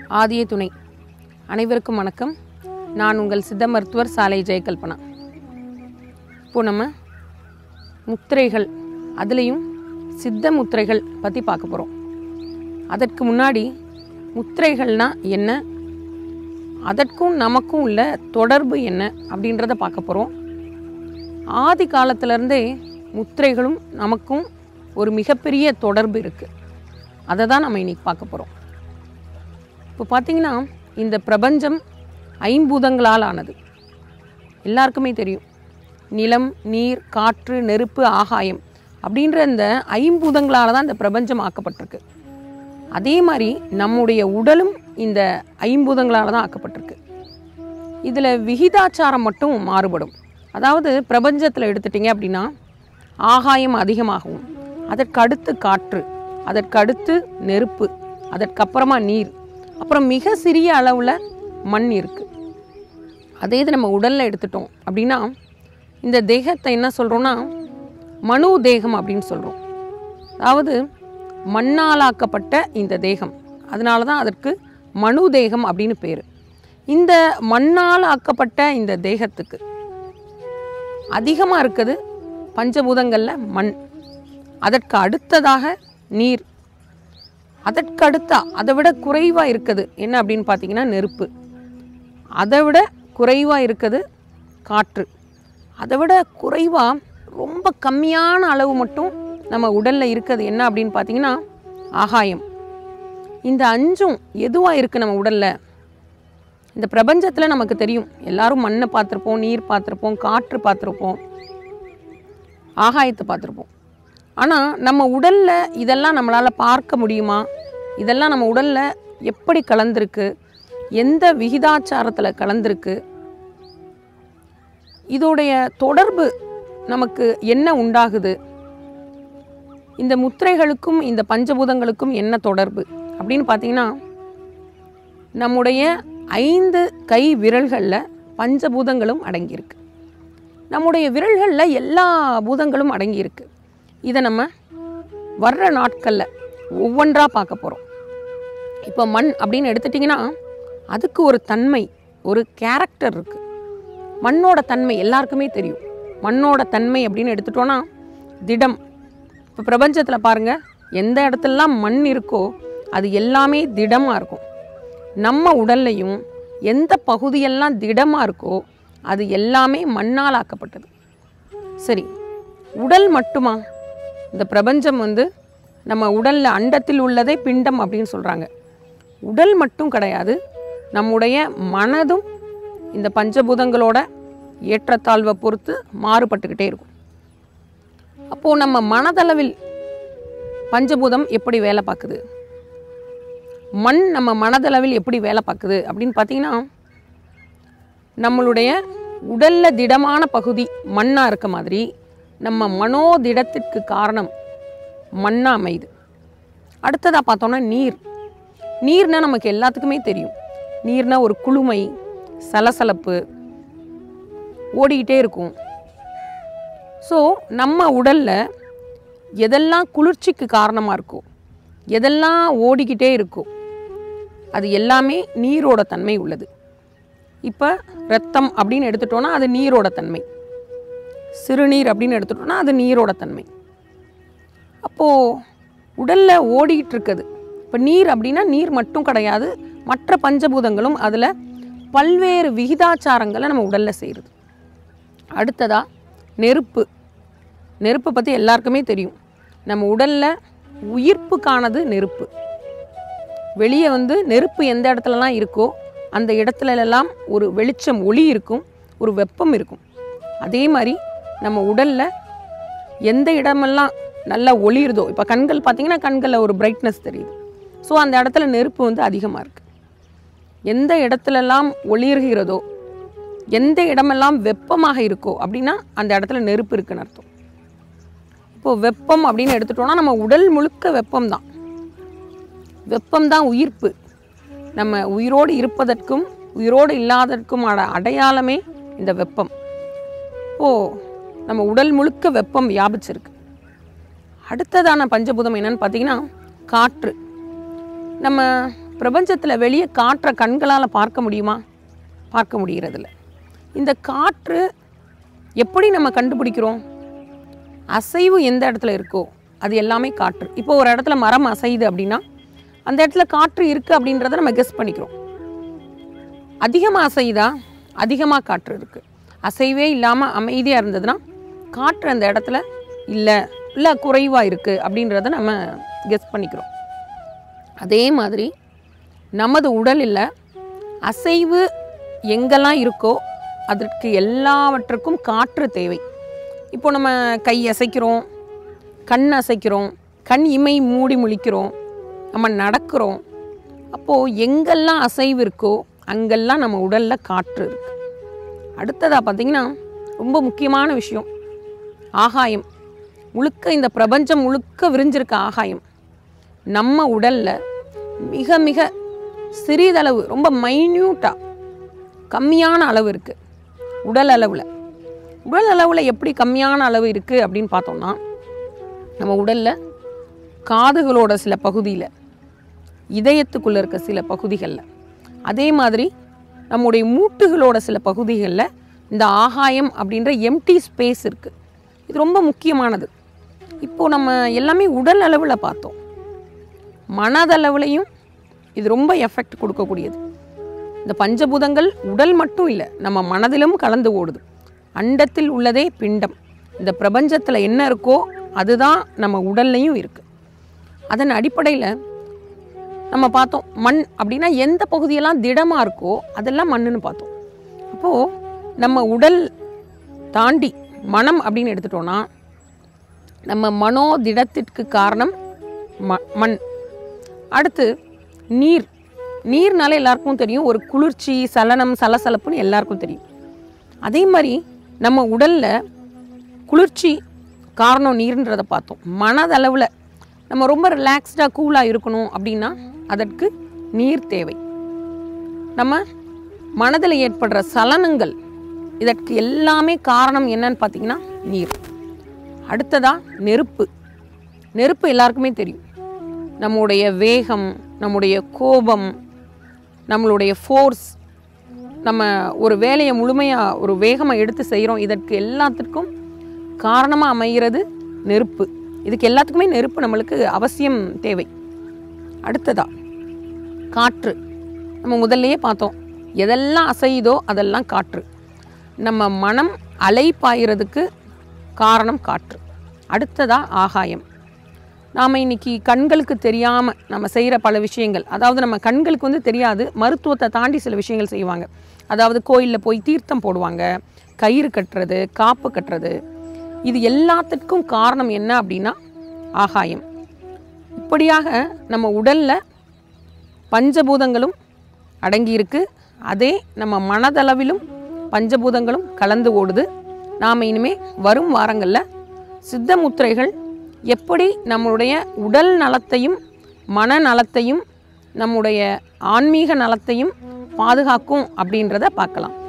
ஆதிய துணை அனைவருக்கும் வணக்கம் நான் உங்கள் சித்த மருத்துவர் சாலை ஜெயகல்பனா இப்போ நம்ம முத்திரைகள் அதுலேயும் சித்த முத்திரைகள் பற்றி பார்க்க போகிறோம் அதற்கு முன்னாடி முத்திரைகள்னா என்ன அதற்கும் நமக்கும் உள்ள தொடர்பு என்ன அப்படின்றத பார்க்க போகிறோம் ஆதி காலத்திலேருந்தே முத்திரைகளும் நமக்கும் ஒரு மிகப்பெரிய தொடர்பு இருக்குது அதை தான் நம்ம இன்னைக்கு பார்க்க போகிறோம் இப்போ பார்த்தீங்கன்னா இந்த பிரபஞ்சம் ஐம்பூதங்களால் ஆனது எல்லாருக்குமே தெரியும் நிலம் நீர் காற்று நெருப்பு ஆகாயம் அப்படின்ற இந்த ஐம்பூதங்களால் தான் இந்த பிரபஞ்சம் ஆக்கப்பட்டிருக்கு அதே மாதிரி நம்முடைய உடலும் இந்த ஐம்பூதங்களால் தான் ஆக்கப்பட்டிருக்கு இதில் விகிதாச்சாரம் மட்டும் மாறுபடும் அதாவது பிரபஞ்சத்தில் எடுத்துட்டிங்க அப்படின்னா ஆகாயம் அதிகமாகவும் அதற்கு அடுத்து காற்று அதற்கு அடுத்து நெருப்பு அதற்கப்புறமா நீர் அப்புறம் மிக சிறிய அளவில் மண் இருக்குது அதே இது நம்ம உடலில் எடுத்துட்டோம் அப்படின்னா இந்த தேகத்தை என்ன சொல்கிறோன்னா மனு தேகம் அப்படின்னு சொல்கிறோம் அதாவது மண்ணாலாக்கப்பட்ட இந்த தேகம் அதனால தான் அதற்கு மனு தேகம் அப்படின்னு பேர் இந்த மண்ணால் ஆக்கப்பட்ட இந்த தேகத்துக்கு அதிகமாக இருக்குது பஞ்சபூதங்களில் மண் அதற்கு அடுத்ததாக நீர் அதற்கு அடுத்தா அதை விட குறைவாக இருக்குது என்ன அப்படின்னு பார்த்தீங்கன்னா நெருப்பு அதை விட குறைவாக இருக்குது காற்று அதை விட குறைவாக ரொம்ப கம்மியான அளவு மட்டும் நம்ம உடலில் இருக்குது என்ன அப்படின்னு பார்த்தீங்கன்னா ஆகாயம் இந்த அஞ்சும் எதுவாக இருக்குது நம்ம உடலில் இந்த பிரபஞ்சத்தில் நமக்கு தெரியும் எல்லாரும் மண்ணை பார்த்துருப்போம் நீர் பார்த்துருப்போம் காற்று பார்த்துருப்போம் ஆகாயத்தை பார்த்துருப்போம் ஆனால் நம்ம உடலில் இதெல்லாம் நம்மளால் பார்க்க முடியுமா இதெல்லாம் நம்ம உடலில் எப்படி கலந்துருக்கு எந்த விகிதாச்சாரத்தில் கலந்துருக்கு இதோடைய தொடர்பு நமக்கு என்ன உண்டாகுது இந்த முத்திரைகளுக்கும் இந்த பஞ்சபூதங்களுக்கும் என்ன தொடர்பு அப்படின்னு பார்த்தீங்கன்னா நம்முடைய ஐந்து கை விரல்களில் பஞ்சபூதங்களும் அடங்கியிருக்கு நம்முடைய விரல்களில் எல்லா பூதங்களும் அடங்கியிருக்கு இதை நம்ம வர்ற நாட்களில் ஒவ்வொன்றா பார்க்க போகிறோம் இப்போ மண் அப்படின்னு எடுத்துட்டிங்கன்னா அதுக்கு ஒரு தன்மை ஒரு கேரக்டர் இருக்குது மண்ணோட தன்மை எல்லாருக்குமே தெரியும் மண்ணோட தன்மை அப்படின்னு எடுத்துட்டோன்னா திடம் இப்போ பிரபஞ்சத்தில் பாருங்கள் எந்த இடத்துலலாம் மண் இருக்கோ அது எல்லாமே திடமாக இருக்கும் நம்ம உடல்லையும் எந்த பகுதியெல்லாம் திடமாக இருக்கோ அது எல்லாமே மண்ணால் ஆக்கப்பட்டது சரி உடல் மட்டுமா இந்த பிரபஞ்சம் வந்து நம்ம உடலில் அண்டத்தில் உள்ளதே பிண்டம் அப்படின்னு சொல்கிறாங்க உடல் மட்டும் கிடையாது நம்முடைய மனதும் இந்த பஞ்சபூதங்களோட ஏற்றத்தாழ்வை பொறுத்து மாறுபட்டுக்கிட்டே இருக்கும் அப்போது நம்ம மனதளவில் பஞ்சபூதம் எப்படி வேலை பார்க்குது மண் நம்ம மனதளவில் எப்படி வேலை பார்க்குது அப்படின்னு பார்த்தீங்கன்னா நம்மளுடைய உடலில் திடமான பகுதி மண்ணாக இருக்க மாதிரி நம்ம மனோதிடத்திற்கு காரணம் மண்ணாக அமையுது அடுத்ததாக பார்த்தோன்னா நீர் நீர்னால் நமக்கு எல்லாத்துக்குமே தெரியும் நீர்னா ஒரு குளுமை சலசலப்பு ஓடிக்கிட்டே இருக்கும் ஸோ நம்ம உடலில் எதெல்லாம் குளிர்ச்சிக்கு காரணமாக இருக்கோ எதெல்லாம் ஓடிக்கிட்டே இருக்கோ அது எல்லாமே நீரோட தன்மை உள்ளது இப்போ ரத்தம் அப்படின்னு எடுத்துட்டோன்னா அது நீரோட தன்மை சிறுநீர் அப்படின்னு எடுத்துட்டோன்னா அது நீரோட தன்மை அப்போது உடலில் ஓடிக்கிட்டு இருக்குது இப்போ நீர் அப்படின்னா நீர் மட்டும் கிடையாது மற்ற பஞ்சபூதங்களும் அதில் பல்வேறு விகிதாச்சாரங்களை நம்ம உடலில் செய்கிறது அடுத்ததாக நெருப்பு நெருப்பை பற்றி எல்லாருக்குமே தெரியும் நம்ம உடலில் உயிர்ப்புக்கானது நெருப்பு வெளியே வந்து நெருப்பு எந்த இடத்துலலாம் இருக்கோ அந்த இடத்துலலாம் ஒரு வெளிச்சம் ஒளி இருக்கும் ஒரு வெப்பம் இருக்கும் அதே மாதிரி நம்ம உடலில் எந்த இடமெல்லாம் நல்லா ஒளிருதோ இப்போ கண்கள் பார்த்திங்கன்னா கண்களில் ஒரு பிரைட்னஸ் தெரியுது ஸோ அந்த இடத்துல நெருப்பு வந்து அதிகமாக இருக்குது எந்த இடத்துலலாம் ஒளிர்கிறதோ எந்த இடமெல்லாம் வெப்பமாக இருக்கோ அப்படின்னா அந்த இடத்துல நெருப்பு இருக்குன்னு அர்த்தம் இப்போது வெப்பம் அப்படின்னு எடுத்துட்டோம்னா நம்ம உடல் முழுக்க வெப்பம் தான் வெப்பம் தான் உயிர்ப்பு நம்ம உயிரோடு இருப்பதற்கும் உயிரோடு இல்லாததற்குமான அடையாளமே இந்த வெப்பம் ஓ நம்ம உடல் முழுக்க வெப்பம் வியாபிச்சிருக்கு அடுத்ததான பஞ்சபூதம் என்னன்னு பார்த்தீங்கன்னா காற்று நம்ம பிரபஞ்சத்தில் வெளியே காற்றை கண்களால் பார்க்க முடியுமா பார்க்க முடிகிறதில்ல இந்த காற்று எப்படி நம்ம கண்டுபிடிக்கிறோம் அசைவு எந்த இடத்துல இருக்கோ அது எல்லாமே காற்று இப்போ ஒரு இடத்துல மரம் அசையுது அப்படின்னா அந்த இடத்துல காற்று இருக்குது அப்படின்றத நம்ம கெஸ் பண்ணிக்கிறோம் அதிகமாக அசையுதா அதிகமாக காற்று இருக்குது அசைவே இல்லாமல் அமைதியாக இருந்ததுன்னா காற்று அந்த இடத்துல இல்லை இல்லை குறைவாக இருக்குது அப்படின்றத நம்ம கெஸ் பண்ணிக்கிறோம் அதே மாதிரி நமது உடலில் அசைவு எங்கெல்லாம் இருக்கோ அதற்கு எல்லாவற்றுக்கும் காற்று தேவை இப்போ நம்ம கை அசைக்கிறோம் கண் அசைக்கிறோம் கண் இமை மூடி முழிக்கிறோம் நம்ம நடக்கிறோம் அப்போது எங்கெல்லாம் அசைவு இருக்கோ அங்கெல்லாம் நம்ம உடலில் காற்று இருக்குது அடுத்ததாக பார்த்திங்கன்னா ரொம்ப முக்கியமான விஷயம் ஆகாயம் முழுக்க இந்த பிரபஞ்சம் முழுக்க விரிஞ்சிருக்க ஆகாயம் நம்ம உடலில் மிக மிக சிறிதளவு ரொம்ப மைன்யூட்டாக கம்மியான அளவு இருக்குது உடல் அளவில் உடல் அளவில் எப்படி கம்மியான அளவு இருக்குது அப்படின்னு பார்த்தோம்னா நம்ம உடலில் காதுகளோட சில பகுதியில் இதயத்துக்குள்ளே இருக்க சில பகுதிகளில் அதே மாதிரி நம்முடைய மூட்டுகளோட சில பகுதிகளில் இந்த ஆகாயம் அப்படின்ற எம்டி ஸ்பேஸ் இருக்குது இது ரொம்ப முக்கியமானது இப்போது நம்ம எல்லாமே உடல் அளவில் பார்த்தோம் மனதளவுலையும் இது ரொம்ப எஃபெக்ட் கொடுக்கக்கூடியது இந்த பஞ்சபூதங்கள் உடல் மட்டும் இல்லை நம்ம மனதிலும் கலந்து ஓடுது அண்டத்தில் உள்ளதே பிண்டம் இந்த பிரபஞ்சத்தில் என்ன இருக்கோ அதுதான் நம்ம உடல்லையும் இருக்குது அதன் அடிப்படையில் நம்ம பார்த்தோம் மண் அப்படின்னா எந்த பகுதியெல்லாம் திடமாக இருக்கோ அதெல்லாம் மண்ணுன்னு பார்த்தோம் அப்போது நம்ம உடல் தாண்டி மனம் அப்படின்னு எடுத்துட்டோன்னா நம்ம மனோதிடத்திற்கு காரணம் ம மண் அடுத்து நீர் நீர்னால எல்லாருக்கும் தெரியும் ஒரு குளிர்ச்சி சலனம் சலசலப்புன்னு எல்லாருக்கும் தெரியும் அதே மாதிரி நம்ம உடலில் குளிர்ச்சி காரணம் நீர்ன்றதை பார்த்தோம் மனதளவில் நம்ம ரொம்ப ரிலாக்ஸ்டாக கூலாக இருக்கணும் அப்படின்னா அதற்கு நீர் தேவை நம்ம மனதில் ஏற்படுற சலனங்கள் இதற்கு எல்லாமே காரணம் என்னன்னு பார்த்தீங்கன்னா நீர் அடுத்ததா நெருப்பு நெருப்பு எல்லாருக்குமே தெரியும் நம்முடைய வேகம் நம்முடைய கோபம் நம்மளுடைய ஃபோர்ஸ் நம்ம ஒரு வேலையை முழுமையாக ஒரு வேகமாக எடுத்து செய்கிறோம் இதற்கு எல்லாத்துக்கும் காரணமாக அமைகிறது நெருப்பு இதுக்கு எல்லாத்துக்குமே நெருப்பு நம்மளுக்கு அவசியம் தேவை அடுத்ததா காற்று நம்ம முதல்லயே பார்த்தோம் எதெல்லாம் அசையுதோ அதெல்லாம் காற்று நம்ம மனம் அலை பாயிறதுக்கு காரணம் காற்று அடுத்ததா ஆகாயம் நாம் இன்னைக்கு கண்களுக்கு தெரியாமல் நம்ம செய்கிற பல விஷயங்கள் அதாவது நம்ம கண்களுக்கு வந்து தெரியாது மருத்துவத்தை தாண்டி சில விஷயங்கள் செய்வாங்க அதாவது கோயிலில் போய் தீர்த்தம் போடுவாங்க கயிறு கட்டுறது காப்பு கட்டுறது இது எல்லாத்துக்கும் காரணம் என்ன அப்படின்னா ஆகாயம் இப்படியாக நம்ம உடலில் பஞ்சபூதங்களும் அடங்கியிருக்கு அதே நம்ம மனதளவிலும் பஞ்சபூதங்களும் கலந்து ஓடுது நாம் இனிமே வரும் வாரங்களில் சித்த முத்திரைகள் எப்படி நம்மளுடைய உடல் நலத்தையும் மனநலத்தையும் நம்முடைய ஆன்மீக நலத்தையும் பாதுகாக்கும் அப்படின்றத பார்க்கலாம்